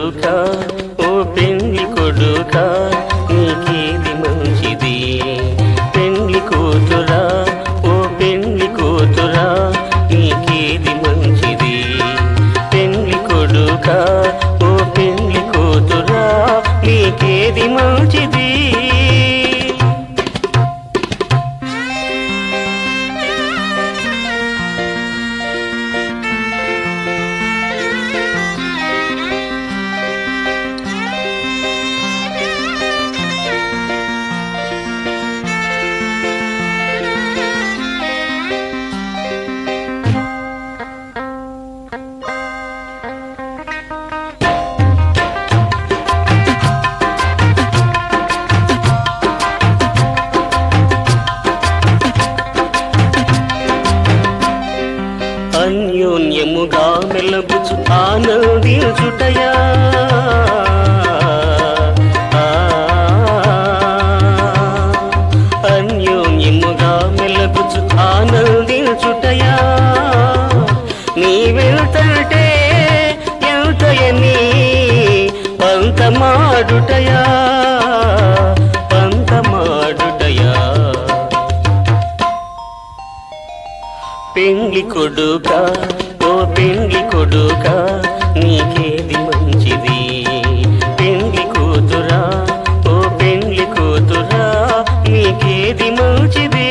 కొడుక ఓ పెళ్లి కొడుక నీకేది మంచిది పెళ్లి కూతురా ఓ పెళ్లి కూతురా నీకేది మంచిది పెళ్లి కొడుక ఓ పెళ్లి కూతురా నీకేది మంచిది అన్యోన్యముగా మెలగుచు ఆనందించుటయా ఆ, అన్యోన్యముగా మెలగుచు ఆనందించుటయా నీ వెళ్తంటే ఎంతయని పంతమాడుటయా పంతమాడుటయా పెండ్లి కొడుక ఓ పెండ్లి కొడుక నీకేది మంచిది పెండ్లి కూతురా ఓ పెండ్లి కూతురా నీకేది మంచిది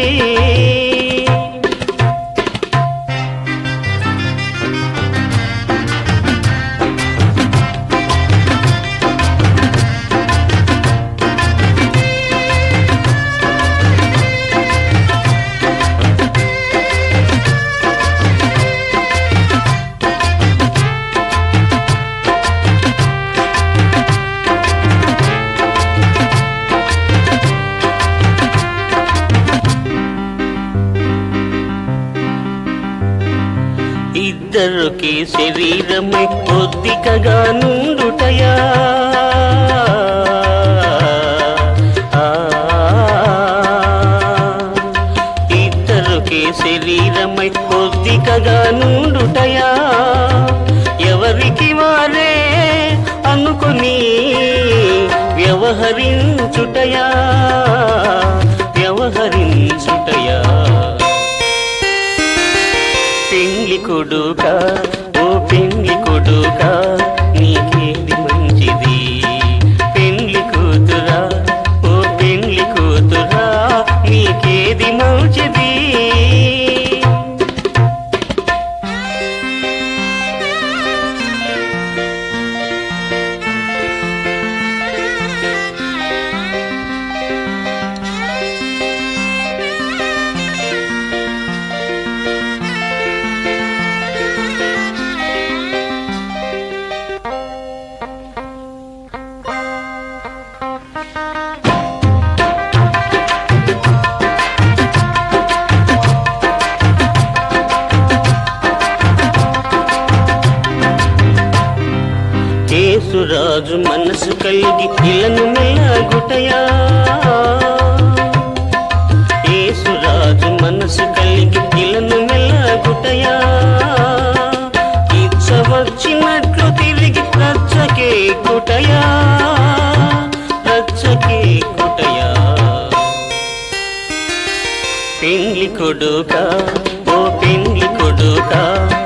ఇద్దరికి శరీరమై కొద్దికగా నుండుటయా ఆ, ఇద్దరికి శరీరమై కొద్దికగా నుండుటయా ఎవరికి వారే అనుకుని వ్యవహరించుటయా వ్యవహరించుటయా పెండ్లి కొడుక ఓ పెండ్లి కొడుక నీకేది మంచిది పెండ్లి కూతురా ఓ పెండ్లి కూతురా నీకేది మంచిది కేసురాజు మనసు కలిగి ఇలను మెల్లగుటయా కేసురాజు మనసు కలిగి ఇలను మెల్లగుటయా ఇచ్చ వచ్చినట్లు తిరిగి రచ్చకే కుటయా రచ్చకే కుటయా పెండ్లి కొడుక ఓ పెండ్లి కొడుక